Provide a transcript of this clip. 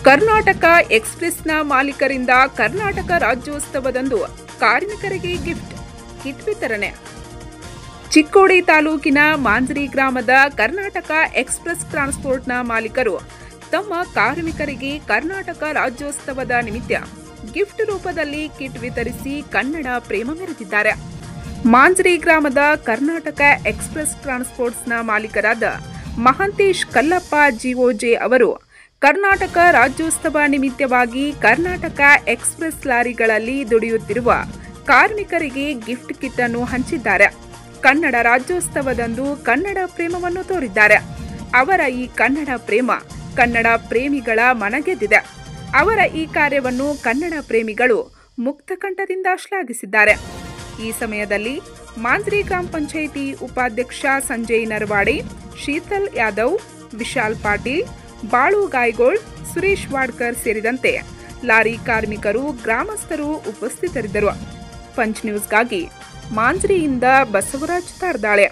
ಕರ್ನಾಟಕ ಎಕ್ಸ್ಪ್ರೆಸ್ನ ಮಾಲೀಕರಿಂದ ಕರ್ನಾಟಕ ರಾಜ್ಯೋತ್ಸವದಂದು ಕಾರ್ಮಿಕರಿಗೆ gift kit ವಿತರಣೆ ಚಿಕ್ಕೋಡಿ ತಾಲೂಕಿನ ಮಾಂಜರಿ ಗ್ರಾಮದ ಕರ್ನಾಟಕ ಎಕ್ಸ್ಪ್ರೆಸ್ ಟ್ರಾನ್ಸ್ಪೋರ್ಟ್ನ ಮಾಲೀಕರು ತಮ್ಮ ಕಾರ್ಮಿಕರಿಗೆ ಕರ್ನಾಟಕ ರಾಜ್ಯೋತ್ಸವದ ನಿಮಿತ್ತ ಗಿಫ್ಟ್ ರೂಪದಲ್ಲಿ ಕಿಟ್ ವಿತರಿಸಿ ಕನ್ನಡ ಪ್ರೇಮ ಮೆರೆದಿದ್ದಾರೆ ಮಾಂಜರಿ ಗ್ರಾಮದ ಕರ್ನಾಟಕ ಎಕ್ಸ್ಪ್ರೆಸ್ ಟ್ರಾನ್ಸ್ಪೋರ್ಟ್ಸ್ನ ಮಾಲೀಕರಾದ ಮಹಾಂತೇಶ್ ಕಲ್ಲಪ್ಪ ಜಿಒಜೆ ಅವರು ಕರ್ನಾಟಕ ರಾಜ್ಯೋತ್ಸವ ನಿಮಿತ್ತವಾಗಿ ಕರ್ನಾಟಕ ಎಕ್ಸ್ಪ್ರೆಸ್ ಲಾರಿಗಳಲ್ಲಿ ದುಡಿಯುತ್ತಿರುವ ಕಾರ್ಮಿಕರಿಗೆ ಗಿಫ್ಟ್ ಕಿಟ್ ಅನ್ನು ಹಂಚಿದ್ದಾರೆ ಕನ್ನಡ ರಾಜ್ಯೋತ್ಸವದಂದು ಕನ್ನಡ ಪ್ರೇಮವನ್ನು ತೋರಿದ್ದಾರೆ ಅವರ ಈ ಕನ್ನಡ ಪ್ರೇಮ ಕನ್ನಡ ಪ್ರೇಮಿಗಳ ಮನಗೆದ್ದಿದೆ ಅವರ ಈ ಕಾರ್ಯವನ್ನು ಕನ್ನಡ ಪ್ರೇಮಿಗಳು ಮುಕ್ತಕಂಠದಿಂದ ಶ್ಲಾಘಿಸಿದ್ದಾರೆ ಈ ಸಮಯದಲ್ಲಿ ಮಾಂಜ್ರಿ ಗ್ರಾಮ ಪಂಚಾಯಿತಿ ಉಪಾಧ್ಯಕ್ಷ ಸಂಜಯ್ ನರವಾಡೆ ಶೀತಲ್ ಯಾದವ್ ವಿಶಾಲ್ ಪಾಟೀಲ್ ಬಾಳು ಗಾಯ್ಗೋಳ್ ಸುರೇಶ್ ವಾಡ್ಕರ್ ಸೇರಿದಂತೆ ಲಾರಿ ಕಾರ್ಮಿಕರು ಗ್ರಾಮಸ್ಥರು ಉಪಸ್ಥಿತರಿದ್ದರು ಪಂಚ್ ನ್ಯೂಸ್ಗಾಗಿ ಮಾಂಜ್ರಿಯಿಂದ ಬಸವರಾಜ್ ತಾರ್ದಾಳೆ